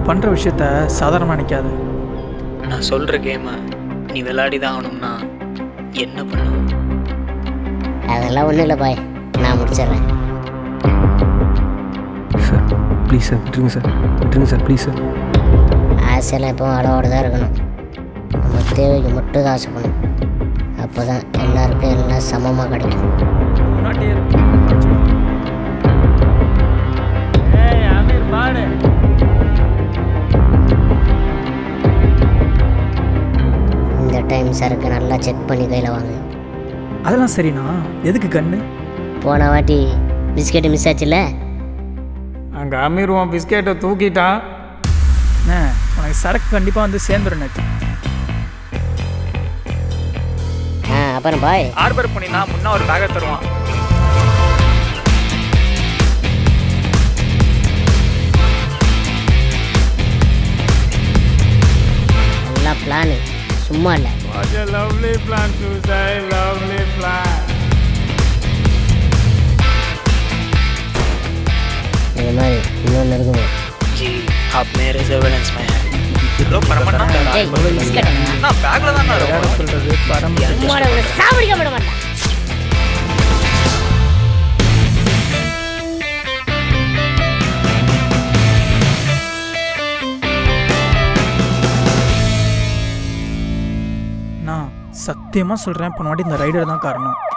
பண்ணுற விஷயத்த சாதாரணமாக நினைக்காது நான் சொல்கிற கேமை நீ விளையாடி தான் ஆகணும்னா என்ன பண்ணுவ அதெல்லாம் ஒன்றும் இல்லை பாய் நான் முடிச்சிடுறேன் சார் ப்ளீஸ் சார் விட்டுருங்க சார் விட்டுருங்க சார் ப்ளீஸ் சார் ஆசையெல்லாம் எப்பவும் அளவோடு தான் இருக்கணும் நம்ம தேவைக்கு மட்டும் தான் ஆசைப்படணும் அப்போ தான் எல்லாருக்கும் எல்லாம் சமமாக கிடைக்கும் முன்னாடியே இருக்கும் இந்த டைம் சரக்கு நல்லா செக் பண்ணி கையில் வாங்க அதெல்லாம் சரிண்ணா எதுக்கு கண்ணு போன வாட்டி பிஸ்கெட்டு மிஸ் ஆச்சுல்ல அங்கே அமீர் உன் பிஸ்கெட்டை தூக்கிட்டான் அண்ணே உனக்கு சரக்கு கண்டிப்பாக வந்து சேர்ந்துடும் நேற்று ஆ அப்புறம் பாய் ஆர்பர் பண்ணினா முன்ன ஒரு பேக்கை தருவான் எல்லாம் பிளானு சும்மா இல்லை What a lovely plan to say, lovely plan. இது மாதிரி இன்னொன்று இருக்குமா जी आप मेरे सर्वेलेंस में हैं हेलो परमन्ना ஏய் பிஸ்கெட் நான் பேக்ல தான் நான் யாரை சொல்கிறது பரம் சாப்பிடிக்க விட மாட்டேன் நான் சத்தியமாக சொல்கிறேன் போன வாட்டி இந்த ரைடர் தான் காரணம்